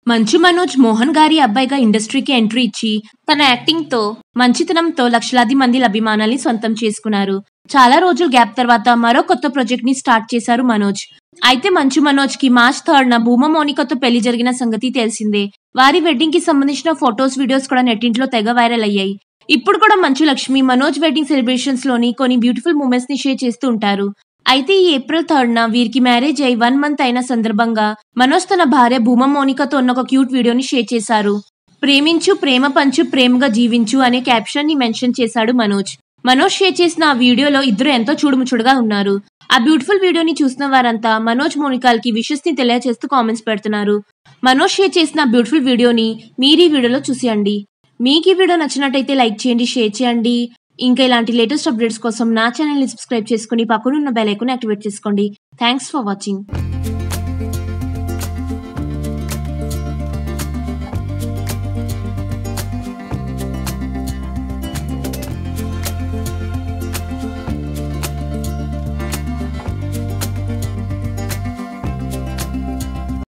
మంచు మనోజ్ మోహన్ గారి అబ్బాయిగా ఇండస్ట్రీకి ఎంట్రీ ఇచ్చి తన యాక్టింగ్ తో మంచితనంతో లక్షలాది మంది అభిమానాల్ని సొంతం చేసుకున్నారు చాలా రోజుల గ్యాప్ తర్వాత మరో కొత్త ప్రాజెక్ట్ ని స్టార్ట్ చేశారు మనోజ్ అయితే మంచు మనోజ్ కి మార్చ్ థర్డ్ న భూమా మోనికతో పెళ్లి జరిగిన సంగతి తెలిసిందే వారి వెడ్డింగ్ కి సంబంధించిన ఫొటోస్ వీడియోస్ కూడా నెట్టింట్లో తెగ వైరల్ అయ్యాయి ఇప్పుడు కూడా మంచు లక్ష్మి మనోజ్ వెడ్డింగ్ సెలబ్రేషన్స్ లోని కొన్ని బ్యూటిఫుల్ మూమెంట్స్ ని షేర్ చేస్తూ ఉంటారు అయితే ఈ ఏప్రిల్ థర్డ్ న వీరికి మ్యారేజ్ అయి వన్ మంత్ అయిన సందర్భంగా మనోజ్ తన భార్య భూమా మోనికతో ఉన్న ఒక క్యూట్ వీడియోని షేర్ చేశారు ప్రేమించు ప్రేమ పంచు ప్రేమగా జీవించు అనే క్యాప్షన్ ని మెన్షన్ చేశాడు మనోజ్ మనోజ్ షేర్ చేసిన ఆ వీడియోలో ఇద్దరు ఎంతో చూడుముచుడుగా ఉన్నారు ఆ బ్యూటిఫుల్ వీడియోని చూసిన వారంతా మనోజ్ మోనికాల్కి విషెస్ ని తెలియజేస్తూ కామెంట్స్ పెడుతున్నారు మనోజ్ షేర్ చేసిన ఆ బ్యూటిఫుల్ వీడియోని మీరు ఈ వీడియోలో చూసేయండి మీకు ఈ వీడియో నచ్చినట్టయితే లైక్ చేయండి షేర్ చేయండి ఇంకా ఇలాంటి లేటెస్ట్ అప్డేట్స్ కోసం నా ఛానల్ని సబ్స్క్రైబ్ చేసుకుని పక్కనున్న బెల్ ఐకాన్ యాక్టివేట్ చేసుకోండి థ్యాంక్స్ ఫర్ వాచింగ్